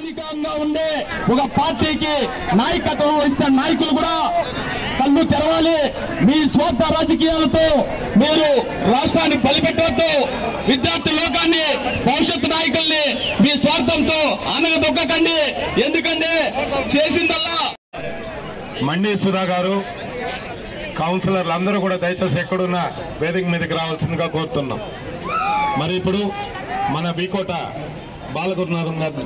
స్థానికంగా ఉండే ఒక పార్టీకి నాయకత్వం వహిస్తున్న నాయకులు కూడా కళ్ళు తెరవాలి మీ స్వార్థ రాజకీయాలతో మీరు రాష్ట్రాన్ని బలిపెట్టవద్దు విద్యార్థి లోకాన్ని భవిష్యత్తు నాయకుల్ని మీ స్వార్థంతో అనగదొక్కకండి ఎందుకంటే చేసిందల్లా మండి సుధా గారు కౌన్సిలర్లు అందరూ కూడా దయచేసి ఎక్కడున్న వేదిక మీదకి రావాల్సిందిగా కోరుతున్నాం మరి ఇప్పుడు మన బీకోట బాలగురునాథం గారిని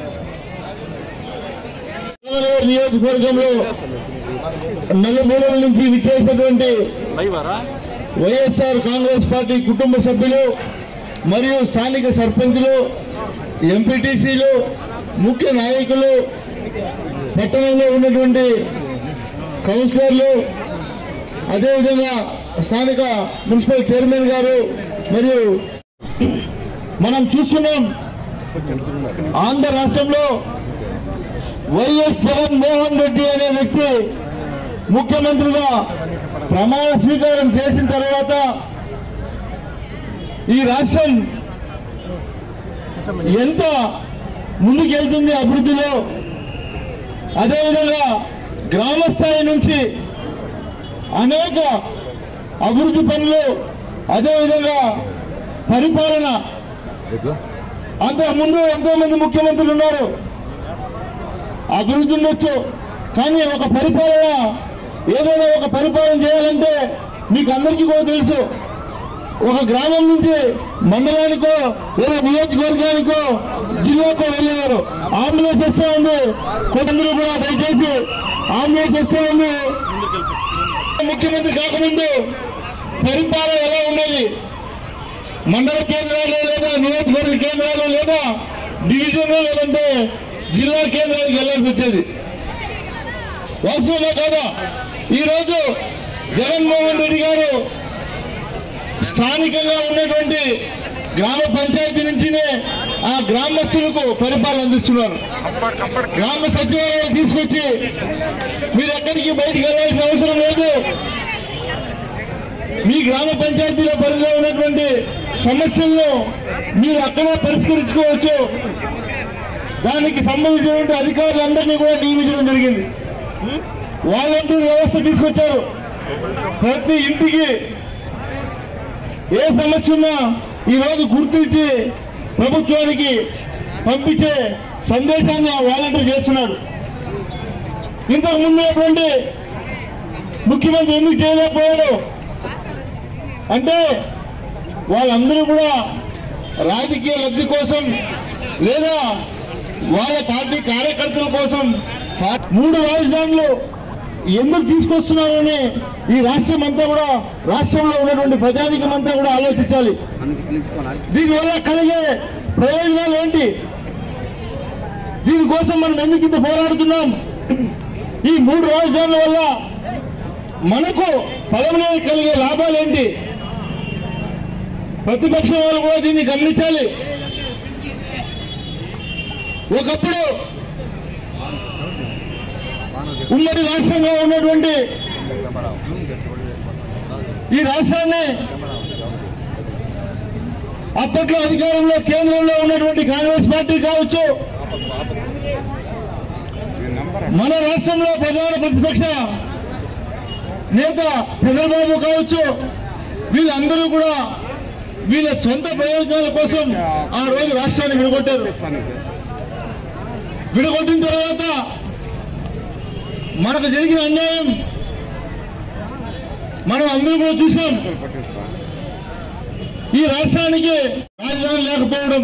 మంగళగిరి నియోజకవర్గంలో నలుమూలల నుంచి విచ్చేసినటువంటి వైఎస్ఆర్ కాంగ్రెస్ పార్టీ కుటుంబ సభ్యులు మరియు స్థానిక సర్పంచులు ఎంపీటీసీలు ముఖ్య నాయకులు పట్టణంలో ఉన్నటువంటి కౌన్సిలర్లు అదేవిధంగా స్థానిక మున్సిపల్ చైర్మన్ గారు మరియు మనం చూస్తున్నాం ఆంధ్ర రాష్ట్రంలో వైఎస్ జగన్మోహన్ రెడ్డి అనే వ్యక్తి ముఖ్యమంత్రిగా ప్రమాణ స్వీకారం చేసిన తర్వాత ఈ రాష్ట్రం ఎంత ముందుకెళ్తుంది అభివృద్ధిలో అదేవిధంగా గ్రామ స్థాయి నుంచి అనేక అభివృద్ధి పనులు అదేవిధంగా పరిపాలన అంతకుముందు ఎంతో మంది ముఖ్యమంత్రులు ఉన్నారు అభివృద్ధి ఉండొచ్చు కానీ ఒక పరిపాలన ఏదైనా ఒక పరిపాలన చేయాలంటే మీకు అందరికీ కూడా తెలుసు ఒక గ్రామం నుంచి మండలానికో లేదా నియోజకవర్గానికో జిల్లాకో వెళ్ళేవారు ఆంబులెన్స్ వస్తూ ఉంది కొందరు కూడా దయచేసి ఆంబులెన్స్ వస్తూ ఉంది ముఖ్యమంత్రి కాకముందు పరిపాలన ఎలా ఉండేది మండల కేంద్రాలు లేదా నియోజకవర్గ కేంద్రాలు లేదా డివిజన్ లేదంటే జిల్లా కేంద్రానికి వెళ్ళాల్సి వచ్చేది వాస్తవమే కాదా ఈరోజు జగన్మోహన్ రెడ్డి గారు స్థానికంగా ఉన్నటువంటి గ్రామ పంచాయతీ నుంచినే ఆ గ్రామస్తులకు పరిపాలన అందిస్తున్నారు గ్రామ సచివాలయాలు తీసుకొచ్చి మీరు ఎక్కడికి బయటికి వెళ్ళాల్సిన అవసరం లేదు మీ గ్రామ పంచాయతీల పరిధిలో ఉన్నటువంటి సమస్యలను మీరు అక్కడే పరిష్కరించుకోవచ్చు దానికి సంబంధించినటువంటి అధికారులందరినీ కూడా నియమించడం జరిగింది వాలంటీర్ వ్యవస్థ తీసుకొచ్చారు ప్రతి ఇంటికి ఏ సమస్య ఉన్నా ఈరోజు గుర్తించి ప్రభుత్వానికి పంపించే సందేశాన్ని ఆ వాలంటీర్ చేస్తున్నాడు ఇంతకు ముందు ముఖ్యమంత్రి ఎందుకు చేయలేకపోయాడు అంటే వాళ్ళందరూ కూడా రాజకీయ లబ్ధి కోసం లేదా వాళ్ళ పార్టీ కార్యకర్తల కోసం పా- మూడు రాజధానులు ఎందుకు తీసుకొస్తున్నారని ఈ రాష్ట్రం అంతా కూడా రాష్ట్రంలో ఉన్నటువంటి ప్రజానికం అంతా కూడా ఆలోచించాలి దీనివల్ల కలిగే ప్రయోజనాలు ఏంటి దీనికోసం మనం ఎందుకు ఇంత పోరాడుతున్నాం ఈ మూడు రాజధానుల వల్ల మనకు పదవిలో కలిగే లాభాలు ఏంటి ప్రతిపక్షం వాళ్ళు కూడా దీన్ని గమనించాలి ఒకప్పుడు ఉమ్మడి రాష్ట్రంగా ఉన్నటువంటి ఈ రాష్ట్రాన్ని అప్పట్లో అధికారంలో కేంద్రంలో ఉన్నటువంటి కాంగ్రెస్ పార్టీ కావచ్చు మన రాష్ట్రంలో ప్రధాన ప్రతిపక్ష నేత చంద్రబాబు కావచ్చు వీళ్ళందరూ కూడా వీళ్ళ సొంత ప్రయోజనాల కోసం ఆ రోజు రాష్ట్రాన్ని విడగొట్టారు విడగొట్టిన తర్వాత మనకు జరిగిన అన్యాయం మనం అందరూ కూడా చూసాం ఈ రాష్ట్రానికి రాజధాని లేకపోవడం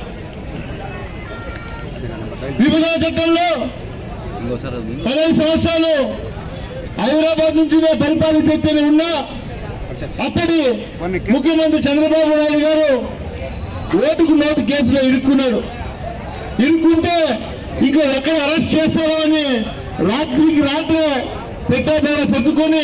విభజన చట్టంలో పదహైదు సంవత్సరాలు హైదరాబాద్ నుంచి పరిపాలించని ఉన్నా అప్పటి ముఖ్యమంత్రి చంద్రబాబు నాయుడు గారు ఓటుకు నోటు కేసులో ఇరుక్కున్నాడు ఇరుక్కుంటే ఇంకా ఎక్కడ అరెస్ట్ చేస్తారో అని రాత్రికి రాత్రే పెట్టాబేర సర్దుకొని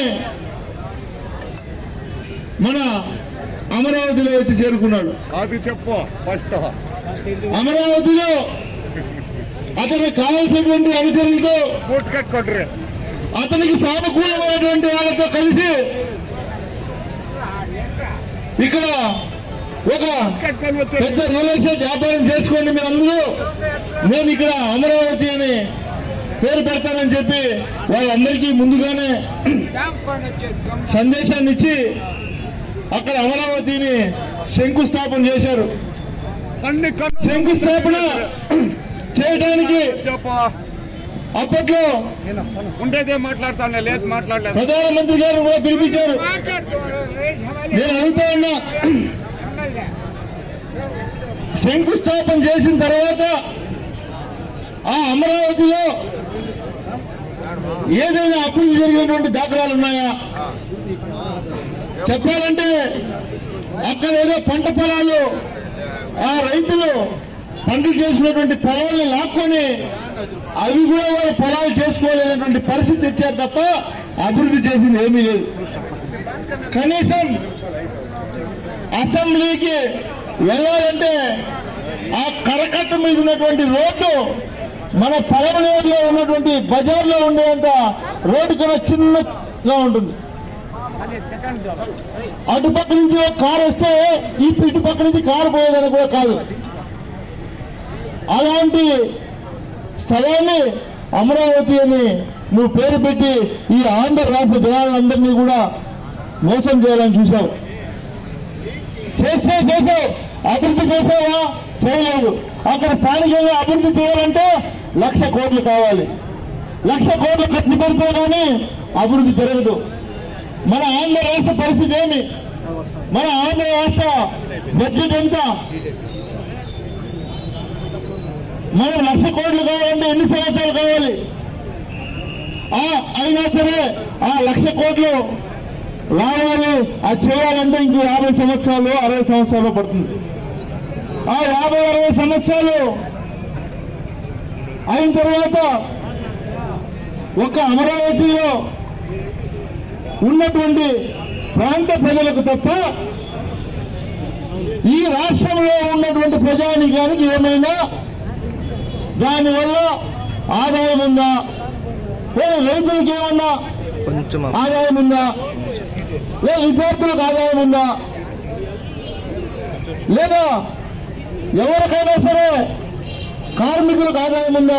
మన అమరావతిలో వచ్చి చేరుకున్నాడు అది చెప్పు ఫస్ట్ అమరావతిలో అతనికి కావలసినటువంటి అనుచరులతో బూట్ కట్టుకోండి అతనికి సానుకూలమైనటువంటి వాళ్ళతో కలిసి ఇక్కడ ఒక పెద్ద రియల్ ఎస్టేట్ వ్యాపారం చేసుకోండి మీరు అందరూ నేను ఇక్కడ అమరావతి అని పేరు పెడతానని చెప్పి వాళ్ళందరికీ ముందుగానే సందేశాన్ని ఇచ్చి అక్కడ అమరావతిని శంకుస్థాపన చేశారు అన్ని కన్ను శంకుస్థాపన చేయడానికి అప్పట్లో ఉండేదే మాట్లాడతాను లేదు మాట్లాడలేదు ప్రధానమంత్రి గారు కూడా పిలిపించారు నేను అడుగుతా ఉన్నా శంకుస్థాపన చేసిన తర్వాత ఆ అమరావతిలో ఏదైనా అభివృద్ధి జరిగినటువంటి దాఖలాలు ఉన్నాయా చెప్పాలంటే అక్కడ ఏదో పంట పొలాలు ఆ రైతులు పంటలు చేసినటువంటి పొలాలను లాక్కొని అవి కూడా వాళ్ళు పొలాలు చేసుకోలేనటువంటి పరిస్థితి తెచ్చారు తప్ప అభివృద్ధి చేసింది ఏమీ లేదు కనీసం అసెంబ్లీకి వెళ్ళాలంటే ఆ కరకట్ట మీద ఉన్నటువంటి రోడ్డు మన పలమనేరులో ఉన్నటువంటి బజార్లో ఉండేంత రోడ్డు కన్నా చిన్నగా ఉంటుంది అటుపక్క నుంచి ఒక కారు వస్తే ఈ ఇటు పక్క నుంచి కారు పోయేదని కూడా కాదు అలాంటి స్థలాన్ని అమరావతి అని నువ్వు పేరు పెట్టి ఈ ఆంధ్ర రాష్ట్ర జనాలందరినీ కూడా మోసం చేయాలని చూశావు చేస్తే చేసావు అభివృద్ధి చేసావా చేయలేదు అక్కడ స్థానికంగా అభివృద్ధి చేయాలంటే లక్ష కోట్లు కావాలి లక్ష కోట్లు ఖర్చు పెడితే కానీ అభివృద్ధి జరగదు మన ఆంధ్ర రాష్ట్ర పరిస్థితి ఏమి మన ఆంధ్ర రాష్ట్ర బడ్జెట్ ఎంత మనం లక్ష కోట్లు కావాలంటే ఎన్ని సంవత్సరాలు కావాలి ఆ అయినా సరే ఆ లక్ష కోట్లు రావాలి అది చేయాలంటే ఇంకో యాభై సంవత్సరాలు అరవై సంవత్సరాలు పడుతుంది ఆ యాభై అరవై సంవత్సరాలు అయిన తర్వాత ఒక అమరావతిలో ఉన్నటువంటి ప్రాంత ప్రజలకు తప్ప ఈ రాష్ట్రంలో ఉన్నటువంటి ప్రజానికానికి ఏమైనా దానివల్ల ఆదాయం ఉందా లేదా రైతులకు ఏమన్నా ఆదాయం ఉందా లేదా విద్యార్థులకు ఆదాయం ఉందా లేదా ఎవరికైనా సరే కార్మికులకు ఆదాయం ఉందా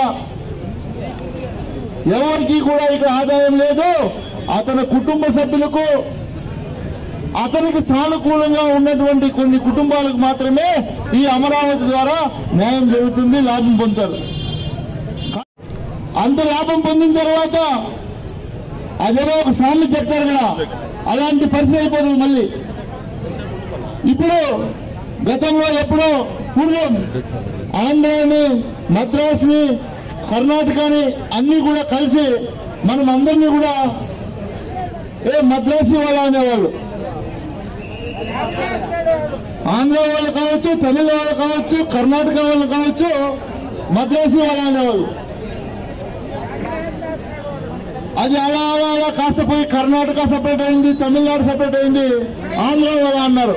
ఎవరికి కూడా ఇక్కడ ఆదాయం లేదు అతని కుటుంబ సభ్యులకు అతనికి సానుకూలంగా ఉన్నటువంటి కొన్ని కుటుంబాలకు మాత్రమే ఈ అమరావతి ద్వారా న్యాయం జరుగుతుంది లాభం పొందుతారు అంత లాభం పొందిన తర్వాత అదేదో ఒక సామెత చెప్తారు కదా అలాంటి పరిస్థితి అయిపోతుంది మళ్ళీ ఇప్పుడు గతంలో ఎప్పుడో పూర్వం ఆంధ్రాని మద్రాసుని కర్ణాటకని అన్ని కూడా కలిసి మనం అందరినీ కూడా ఏ మద్రాసి వాళ్ళు అనేవాళ్ళు ఆంధ్ర వాళ్ళు కావచ్చు తమిళ వాళ్ళు కావచ్చు కర్ణాటక వాళ్ళు కావచ్చు మద్రాసి వాళ్ళు అనేవాళ్ళు అది అలా అలా అలా కాస్త పోయి కర్ణాటక సపరేట్ అయింది తమిళనాడు సపరేట్ అయింది ఆంధ్ర వాళ్ళు అన్నారు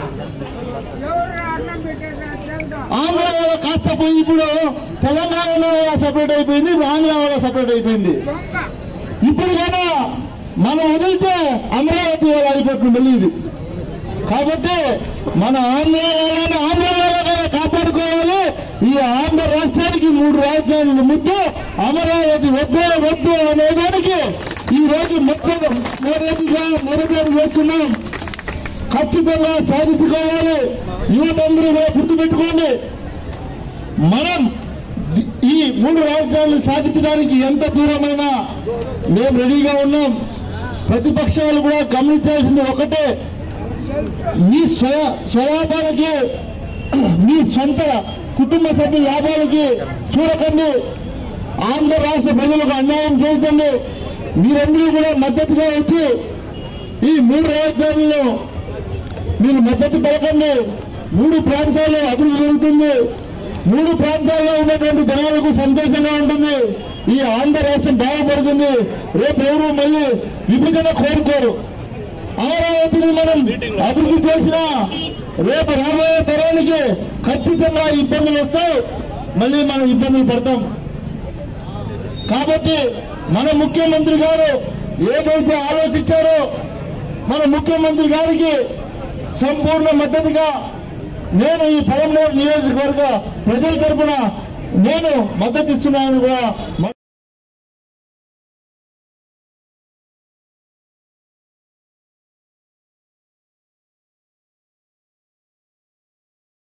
ఆంధ్ర వాళ్ళు కాస్త పోయి ఇప్పుడు తెలంగాణ సపరేట్ అయిపోయింది ఇప్పుడు ఆంధ్ర వాళ్ళ సపరేట్ అయిపోయింది ఇప్పుడు కూడా మనం వదిలితే అమరావతి వాళ్ళు అయిపోతుంది మళ్ళీ ఇది కాబట్టి మన ఆంధ్ర వాళ్ళని ఆంధ్ర వాళ్ళగా కాపాడుకోవాలి ఈ ఆంధ్ర రాష్ట్రానికి మూడు రాజధానులు ముద్దు అమరావతి వద్దు వద్దు అనేదానికి ఈ రోజు మొత్తం మరొకగా మరొకరు చేస్తున్నాం ఖచ్చితంగా సాధించుకోవాలి యువతందరూ కూడా గుర్తుపెట్టుకోండి మనం ఈ మూడు రాజధానులు సాధించడానికి ఎంత దూరమైనా మేము రెడీగా ఉన్నాం ప్రతిపక్షాలు కూడా గమనించాల్సింది ఒకటే మీ స్వయ స్వలాభాలకి మీ సొంత కుటుంబ సభ్యుల లాభాలకి చూడకండి ఆంధ్ర రాష్ట్ర ప్రజలకు అన్యాయం చేయకండి మీరందరూ కూడా మద్దతుగా వచ్చి ఈ మూడు రాజధానులను మీరు మద్దతు పలకండి మూడు ప్రాంతాల్లో అభివృద్ధి జరుగుతుంది మూడు ప్రాంతాల్లో ఉన్నటువంటి జనాలకు సంతోషంగా ఉంటుంది ఈ ఆంధ్ర రాష్ట్రం బాగుపడుతుంది రేపు ఎవరు మళ్ళీ విభజన కోరుకోరు అమరావతిని మనం అభివృద్ధి చేసినా రేపు రాబోయే తరానికి ఖచ్చితంగా ఇబ్బందులు వస్తాయి మళ్ళీ మనం ఇబ్బందులు పడతాం కాబట్టి మన ముఖ్యమంత్రి గారు ఏదైతే ఆలోచించారో మన ముఖ్యమంత్రి గారికి సంపూర్ణ మద్దతుగా నేను ఈ పొలంనేరు నియోజకవర్గ ప్రజల తరపున నేను మద్దతు ఇస్తున్నానని కూడా